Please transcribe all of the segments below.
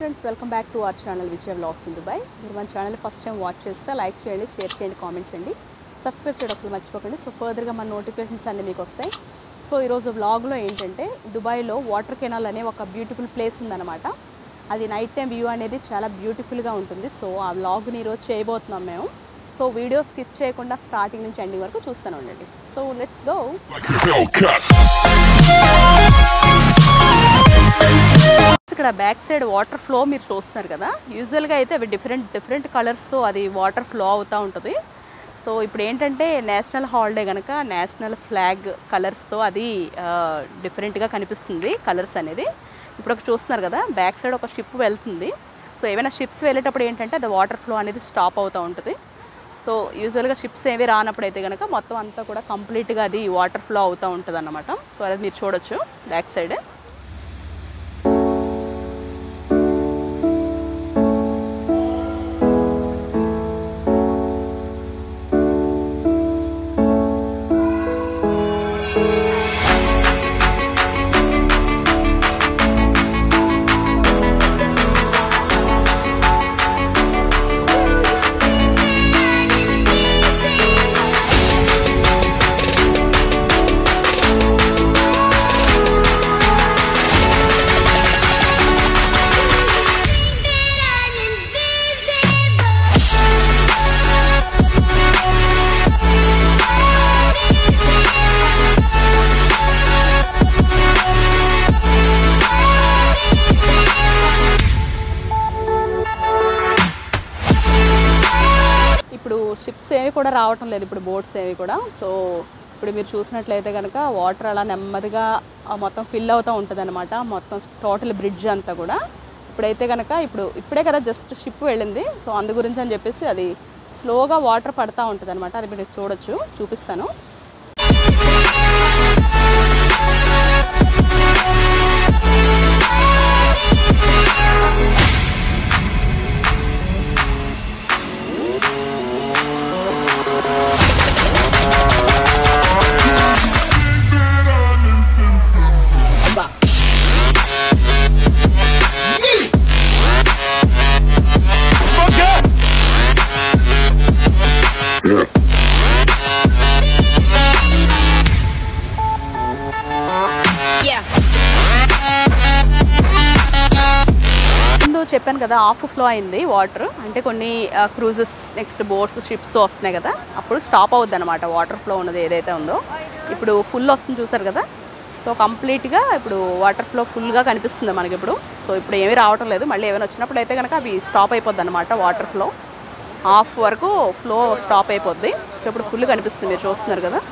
Friends welcome back to our channel Vijay vlogs in Dubai మీరు మన channel first time watch చేస్తే like చేయండి share చేయండి కామెంట్ చేయండి సబ్స్క్రైబ్ చేయడం అసలు మర్చిపోకండి సో ఫర్దర్గా మన నోటిఫికేషన్స్ అన్నీ మీకు వస్తాయి సో ఈరోజు వ్లాగ్లో ఏంటంటే దుబాయ్లో వాటర్ కెనాల్ అనే ఒక బ్యూటిఫుల్ ప్లేస్ ఉందన్నమాట అది నైట్ టైం వ్యూ అనేది చాలా బ్యూటిఫుల్గా ఉంటుంది సో ఆ వ్లాగ్ని ఈరోజు చేయబోతున్నాం మేము సో వీడియో స్కిప్ చేయకుండా స్టార్టింగ్ నుంచి ఎండింగ్ వరకు చూస్తూనే ఉండండి so let's go like a Hellcat. ఇక్కడ బ్యాక్ సైడ్ వాటర్ ఫ్లో మీరు చూస్తున్నారు కదా యూజువల్గా అయితే అవి డిఫరెంట్ డిఫరెంట్ కలర్స్తో అది వాటర్ ఫ్లో అవుతూ ఉంటుంది సో ఇప్పుడు ఏంటంటే నేషనల్ హాలిడే కనుక నేషనల్ ఫ్లాగ్ కలర్స్తో అది డిఫరెంట్గా కనిపిస్తుంది కలర్స్ అనేది ఇప్పుడు ఒక చూస్తున్నారు కదా బ్యాక్ సైడ్ ఒక షిప్ వెళ్తుంది సో ఏమైనా షిప్స్ వెళ్ళేటప్పుడు ఏంటంటే అది వాటర్ ఫ్లో అనేది స్టాప్ అవుతూ ఉంటుంది సో యూజువల్గా షిప్స్ ఏవి రానప్పుడు అయితే కనుక మొత్తం అంతా కూడా కంప్లీట్గా అది వాటర్ ఫ్లో అవుతూ ఉంటుంది అన్నమాట సో అది మీరు చూడొచ్చు బ్యాక్ సైడ్ ఇప్పుడు షిప్స్ ఏవి కూడా రావటం లేదు ఇప్పుడు బోట్స్ ఏవి కూడా సో ఇప్పుడు మీరు చూసినట్లయితే కనుక వాటర్ అలా నెమ్మదిగా ఆ మొత్తం ఫిల్ అవుతూ ఉంటుంది అనమాట మొత్తం టోటల్ బ్రిడ్జ్ అంతా కూడా ఇప్పుడైతే కనుక ఇప్పుడు ఇప్పుడే కదా జస్ట్ షిప్ వెళ్ళింది సో అందు గురించి అని చెప్పేసి అది స్లోగా వాటర్ పడతా ఉంటుంది అనమాట అది మీరు చూడొచ్చు చూపిస్తాను ముందు చెప్పాను కదా ఆఫ్ ఫ్లో అయింది వాటర్ అంటే కొన్ని క్రూజెస్ నెక్స్ట్ బోట్స్ షిప్స్ వస్తున్నాయి కదా అప్పుడు స్టాప్ అవుద్ది అనమాట వాటర్ ఫ్లో ఉన్నది ఏదైతే ఉందో ఇప్పుడు ఫుల్ వస్తుంది చూసారు కదా సో కంప్లీట్గా ఇప్పుడు వాటర్ ఫ్లో ఫుల్గా కనిపిస్తుంది మనకి ఇప్పుడు సో ఇప్పుడు ఏమీ రావటం లేదు మళ్ళీ ఏమైనా వచ్చినప్పుడు అయితే కనుక అవి స్టాప్ అయిపోద్ది అనమాట వాటర్ ఫ్లో హాఫ్ వరకు ఫ్లో స్టాప్ అయిపోద్ది సో ఇప్పుడు ఫుల్ కనిపిస్తుంది మీరు చూస్తున్నారు కదా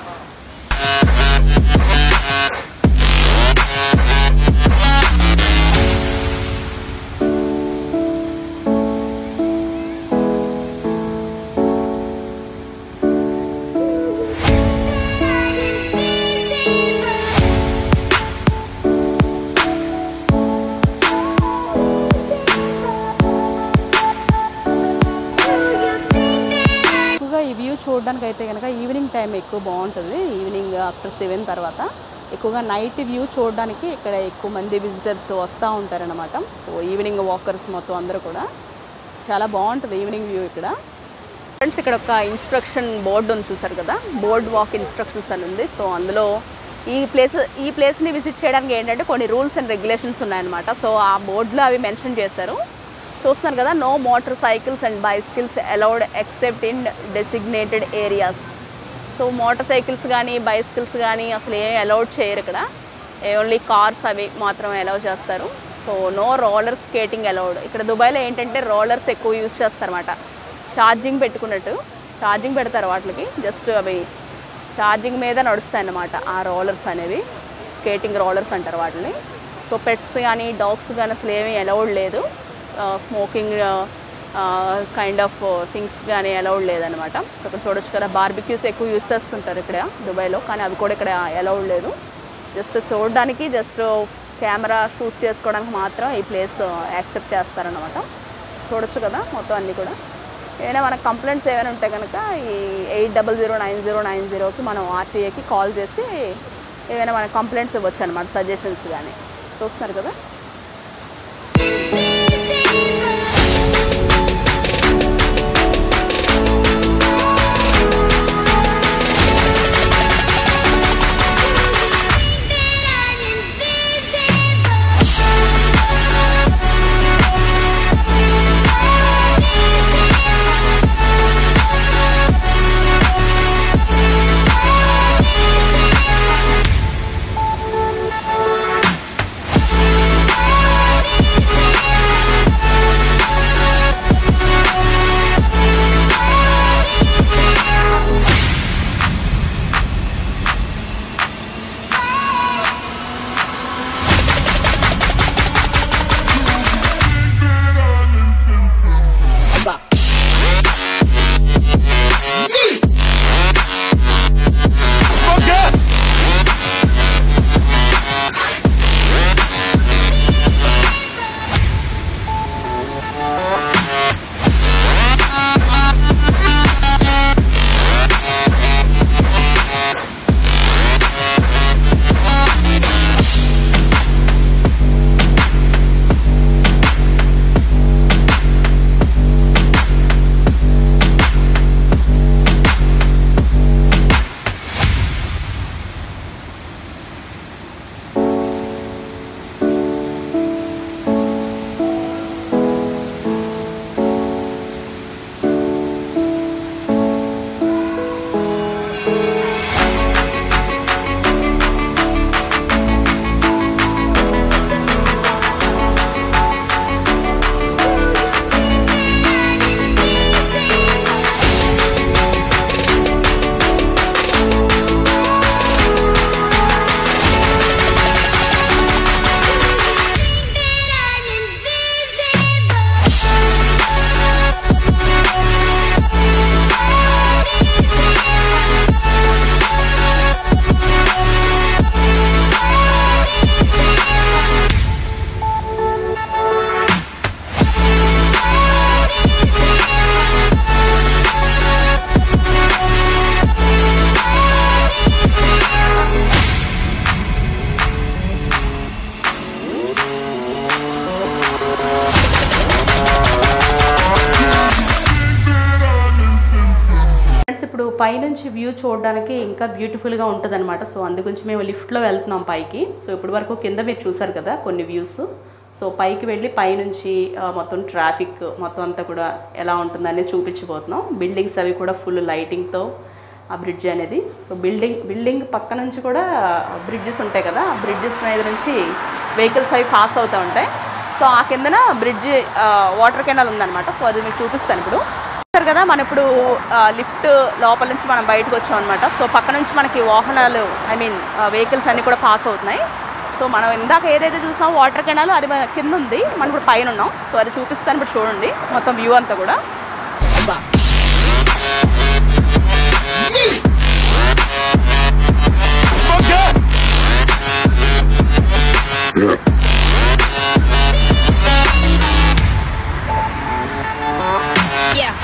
ఎక్కువగా ఈ వ్యూ చూడడానికి అయితే కనుక ఈవినింగ్ టైం ఎక్కువ బాగుంటుంది ఈవినింగ్ ఆఫ్టర్ సెవెన్ తర్వాత ఎక్కువగా నైట్ వ్యూ చూడడానికి ఇక్కడ ఎక్కువ మంది విజిటర్స్ వస్తూ ఉంటారనమాట సో ఈవినింగ్ వాకర్స్ మొత్తం అందరూ కూడా చాలా బాగుంటుంది ఈవినింగ్ వ్యూ ఇక్కడ ఫ్రెండ్స్ ఇక్కడ ఒక ఇన్స్ట్రక్షన్ బోర్డు ఉంది చూసారు కదా బోర్డ్ వాక్ ఇన్స్ట్రక్షన్స్ అని ఉంది సో అందులో ఈ ప్లేస్ ఈ ప్లేస్ని విజిట్ చేయడానికి ఏంటంటే కొన్ని రూల్స్ అండ్ రెగ్యులేషన్స్ ఉన్నాయన్నమాట సో ఆ బోర్డులో అవి మెన్షన్ చేశారు చూస్తున్నారు కదా no motorcycles and bicycles allowed except in designated areas so motorcycles కానీ బైసికల్స్ కానీ అసలు ఏం అలౌడ్ చేయరు ఇక్కడ ఓన్లీ కార్స్ అవి మాత్రమే అలౌ చేస్తారు so no roller skating allowed ఇక్కడ దుబాయ్లో ఏంటంటే రోలర్స్ ఎక్కువ యూజ్ చేస్తారన్నమాట ఛార్జింగ్ పెట్టుకున్నట్టు ఛార్జింగ్ పెడతారు వాటికి జస్ట్ అవి ఛార్జింగ్ మీద నడుస్తాయి అన్నమాట ఆ రోలర్స్ అనేవి స్కేటింగ్ రోలర్స్ అంటారు వాటిని సో పెట్స్ కానీ డాగ్స్ కానీ అసలు ఏమీ అలౌడ్ లేదు స్మోకింగ్ కైండ్ ఆఫ్ థింగ్స్ కానీ అలౌడ్ లేదనమాట సో ఇక్కడ చూడొచ్చు కదా బార్బిక్యూస్ ఎక్కువ యూస్ చేస్తుంటారు ఇక్కడ దుబాయ్లో కానీ అవి కూడా ఇక్కడ అలౌడ్ లేదు జస్ట్ చూడడానికి జస్ట్ కెమెరా షూట్ చేసుకోవడానికి మాత్రం ఈ ప్లేస్ యాక్సెప్ట్ చేస్తారనమాట చూడొచ్చు కదా మొత్తం అన్నీ కూడా ఏమైనా మనకు కంప్లైంట్స్ ఏమైనా ఉంటే కనుక ఈ eight double zero nine zero nine జీరోకి మనం ఆర్టీఏకి కాల్ చేసి ఏమైనా మన కంప్లైంట్స్ ఇవ్వచ్చు అనమాట సజెషన్స్ కానీ చూస్తున్నారు కదా పైనుంచి వ్యూ చూడడానికి ఇంకా బ్యూటిఫుల్గా ఉంటుంది అనమాట సో అందుగురించి మేము లిఫ్ట్లో వెళ్తున్నాం పైకి సో ఇప్పటి వరకు కింద మీరు చూసారు కదా కొన్ని వ్యూస్ సో పైకి వెళ్ళి పైనుంచి ఆ, మొత్తం ట్రాఫిక్ మొత్తం అంతా కూడా ఎలా ఉంటుందని చూపించబోతున్నాం బిల్డింగ్స్ అవి కూడా ఫుల్ లైటింగ్తో ఆ బ్రిడ్జ్ అనేది సో బిల్డింగ్ బిల్డింగ్ పక్క నుంచి కూడా బ్రిడ్జెస్ ఉంటాయి కదా ఆ బ్రిడ్జెస్ మీద నుంచి వెహికల్స్ అవి పాస్ అవుతూ ఉంటాయి సో ఆ కిందన బ్రిడ్జ్ వాటర్ కెనాల్ ఉందన్నమాట సో అది మీకు చూపిస్తాను ఇప్పుడు చూస్తారు కదా మనం ఇప్పుడు లిఫ్ట్ లోపల నుంచి మనం బయటకు వచ్చాం అనమాట సో పక్క నుంచి మనకి వాహనాలు ఐ మీన్ వెహికల్స్ అన్నీ కూడా పాస్ అవుతున్నాయి సో మనం ఇందాక ఏదైతే చూసామో వాటర్ కెనాల్ అది మన కింద ఉంది మనం ఇప్పుడు పైన ఉన్నాం సో అది చూపిస్తాను ఇప్పుడు చూడండి మొత్తం వ్యూ అంతా కూడా Yeah.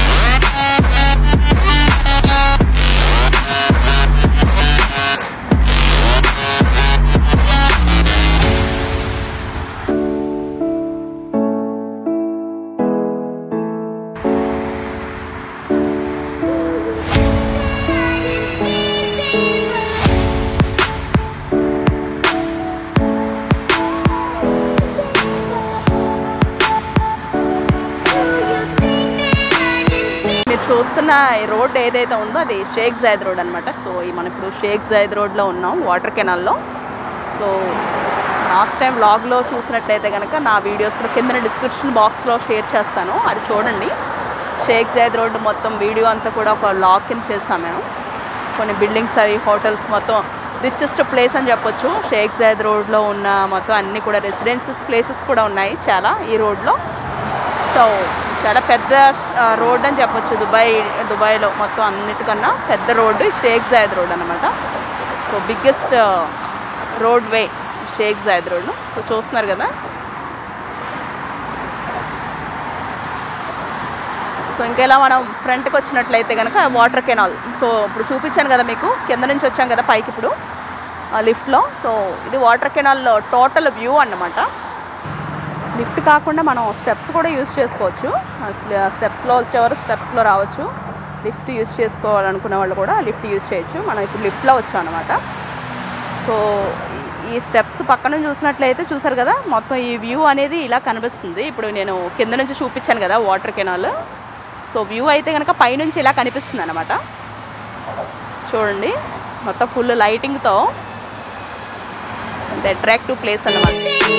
మీరు చూస్తున్న ఈ రోడ్ ఏదైతే ఉందో అది షేక్ జాయద్ రోడ్ అనమాట సో ఈ మనం ఇప్పుడు షేక్ జాయద్ రోడ్లో ఉన్నాం వాటర్ కెనాల్లో సో లాస్ట్ టైం వ్లాగ్లో చూసినట్టయితే కనుక నా వీడియోస్లో కింద డిస్క్రిప్షన్ బాక్స్లో షేర్ చేస్తాను అది చూడండి షేక్ జాయద్ రోడ్ మొత్తం వీడియో అంతా కూడా ఒక లాక్ కింద చేస్తాం మేము కొన్ని బిల్డింగ్స్ అవి హోటల్స్ మొత్తం రిచెస్ట్ ప్లేస్ అని చెప్పొచ్చు షేక్ జాయద్ రోడ్లో ఉన్న మొత్తం అన్ని కూడా రెసిడెన్సీస్ ప్లేసెస్ కూడా ఉన్నాయి చాలా ఈ రోడ్లో సో చాలా పెద్ద ఆ, రోడ్ అని చెప్పొచ్చు దుబాయ్ దుబాయ్లో మొత్తం అన్నిటికన్నా పెద్ద రోడ్డు షేక్ జాయద్ రోడ్ అనమాట so biggest road way Sheikh Zayed Road so చూస్తున్నారు కదా సో ఇంకెలా మనం ఫ్రంట్కి వచ్చినట్లయితే కనుక వాటర్ కెనాల్ సో ఇప్పుడు చూపించాను కదా మీకు కింద నుంచి వచ్చాం కదా పైకి ఇప్పుడు లిఫ్ట్లో సో ఇది వాటర్ కెనాల్ టోటల్ వ్యూ అన్నమాట లిఫ్ట్ కాకుండా మనం స్టెప్స్ కూడా యూస్ చేసుకోవచ్చు స్టెప్స్లో వచ్చేవారు స్టెప్స్లో రావచ్చు లిఫ్ట్ యూస్ చేసుకోవాలనుకునే వాళ్ళు కూడా లిఫ్ట్ యూస్ చేయొచ్చు మనం ఇప్పుడు లిఫ్ట్లో వచ్చాం అనమాట సో ఈ స్టెప్స్ పక్కన చూసినట్లయితే చూసారు కదా మొత్తం ఈ వ్యూ అనేది ఇలా కనిపిస్తుంది ఇప్పుడు నేను కింద నుంచి చూపించాను కదా వాటర్ కెనాల్ సో వ్యూ అయితే కనుక పైనుంచి ఇలా కనిపిస్తుంది అనమాట చూడండి మొత్తం ఫుల్ లైటింగ్తో అట్రాక్టివ్ ప్లేస్ అన్నమాట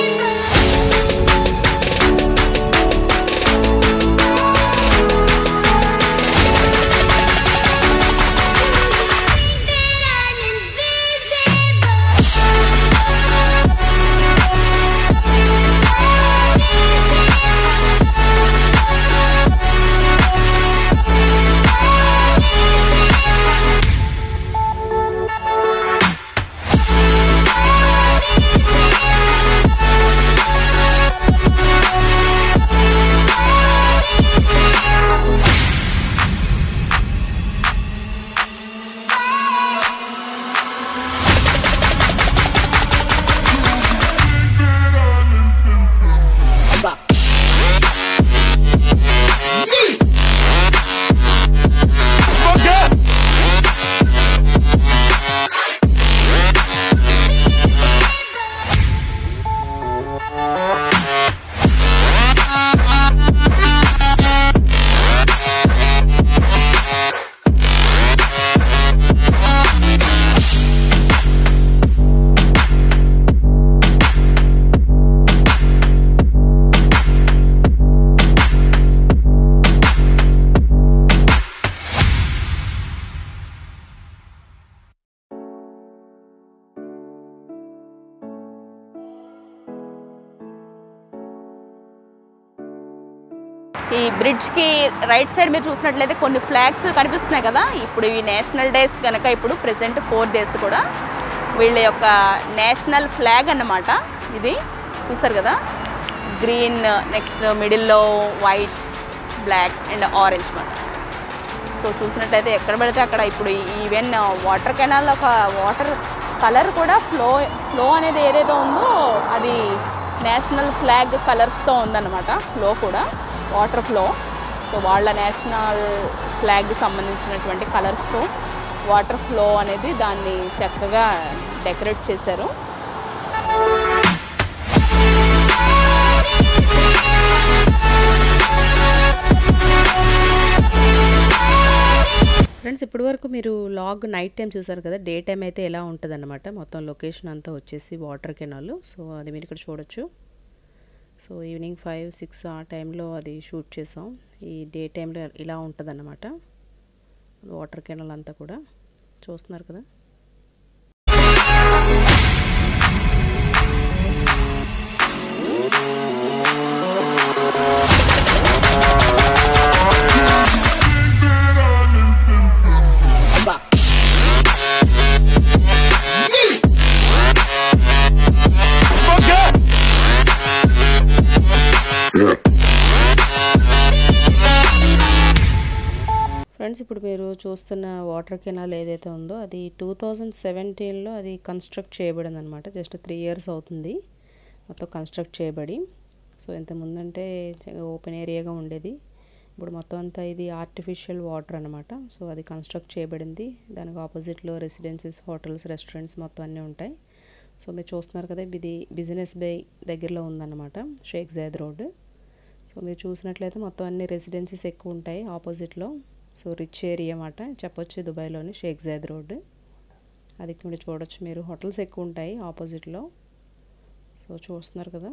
ఈ బ్రిడ్జ్కి రైట్ సైడ్ మీరు చూసినట్లయితే కొన్ని ఫ్లాగ్స్ కనిపిస్తున్నాయి కదా ఇప్పుడు ఇవి నేషనల్ డేస్ కనుక ఇప్పుడు ప్రెసెంట్ ఫోర్ డేస్ కూడా వీళ్ళ యొక్క నేషనల్ ఫ్లాగ్ అన్నమాట ఇది చూసారు కదా గ్రీన్ నెక్స్ట్ మిడిల్లో వైట్ బ్లాక్ అండ్ ఆరెంజ్ మాట సో చూసినట్టయితే ఎక్కడ పడితే అక్కడ ఇప్పుడు ఈవెన్ వాటర్ కెనాల్ ఒక వాటర్ కలర్ కూడా ఫ్లో ఫ్లో అనేది ఏదైతే ఉందో అది నేషనల్ ఫ్లాగ్ కలర్స్తో ఉందన్నమాట ఫ్లో కూడా వాటర్ ఫ్లో సో వాళ్ళ నేషనల్ ఫ్లాగ్కి సంబంధించినటువంటి కలర్స్తో వాటర్ ఫ్లో అనేది దాన్ని చక్కగా డెకరేట్ చేశారు ఫ్రెండ్స్ ఇప్పటి వరకు మీరు లాగ్ నైట్ టైం చూసారు కదా డే టైం అయితే ఎలా ఉంటుందన్నమాట మొత్తం లొకేషన్ అంతా వచ్చేసి వాటర్ కెనాల్ సో అది మీరు ఇక్కడ చూడొచ్చు సో ఈవినింగ్ ఫైవ్ సిక్స్ ఆ టైంలో అది షూట్ చేసాం ఈ డే టైంలో ఇలా ఉంటుందన్నమాట వాటర్ కెనాల్ అంతా కూడా చూస్తున్నారు కదా ఫ్రెండ్స్ ఇప్పుడు మీరు చూస్తున్న వాటర్ కెనాల్ ఏదైతే ఉందో అది టూ థౌజండ్ సెవెంటీన్లో అది కన్స్ట్రక్ట్ చేయబడింది అనమాట జస్ట్ త్రీ ఇయర్స్ అవుతుంది మొత్తం కన్స్ట్రక్ట్ చేయబడి సో ఇంతకుముందంటే ఓపెన్ ఏరియాగా ఉండేది ఇప్పుడు మొత్తం అంతా ఇది ఆర్టిఫిషియల్ వాటర్ అనమాట సో అది కన్స్ట్రక్ట్ చేయబడింది దానికి ఆపోజిట్లో రెసిడెన్సీస్ హోటల్స్ రెస్టారెంట్స్ మొత్తం అన్నీ ఉంటాయి సో మీరు చూస్తున్నారు కదా ఇది బిజినెస్ బే దగ్గరలో ఉందన్నమాట షేక్ జైద్ రోడ్ సో మీరు చూసినట్లయితే మొత్తం అన్ని రెసిడెన్సీస్ ఎక్కువ ఉంటాయి ఆపోజిట్లో సో రిచ్ ఏరియా అన్నమాట చెప్పొచ్చు దుబాయ్లోని షేక్ జైద్ రోడ్ అది ఇక్కడ చూడొచ్చు మీరు హోటల్స్ ఎక్కువ ఉంటాయి ఆపోజిట్లో సో చూస్తున్నారు కదా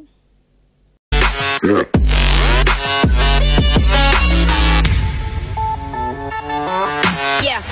Yeah.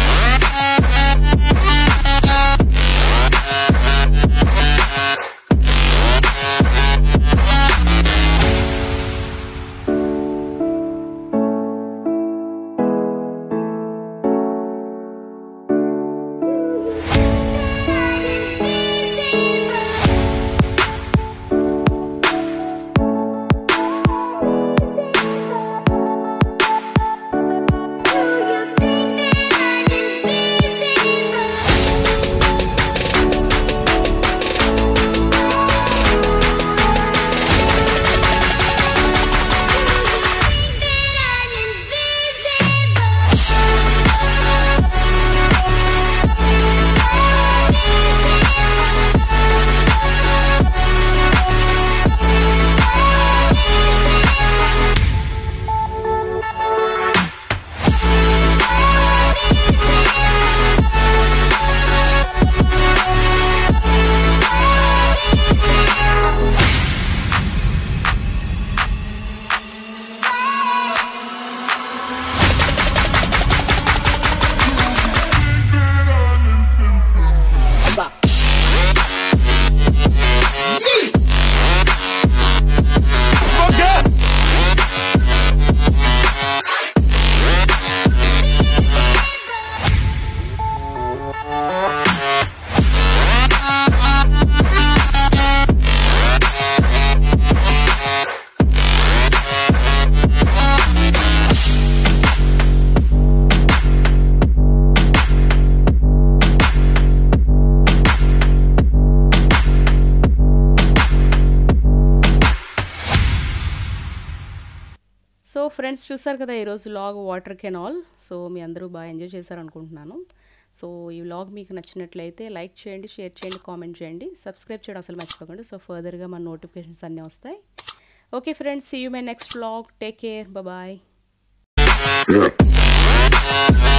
సో ఫ్రెండ్స్ చూసారు కదా ఈరోజు లాగ్ వాటర్ కెనాల్ సో మీ అందరూ బాగా ఎంజాయ్ చేశారనుకుంటున్నాను సో ఈ వ్లాగ్ మీకు నచ్చినట్లయితే లైక్ చేయండి షేర్ చేయండి కామెంట్ చేయండి సబ్స్క్రైబ్ చేయడం అసలు మర్చిపోకండి సో ఫర్దర్గా మన నోటిఫికేషన్స్ అన్నీ వస్తాయి okay friends see you my next vlog take care bye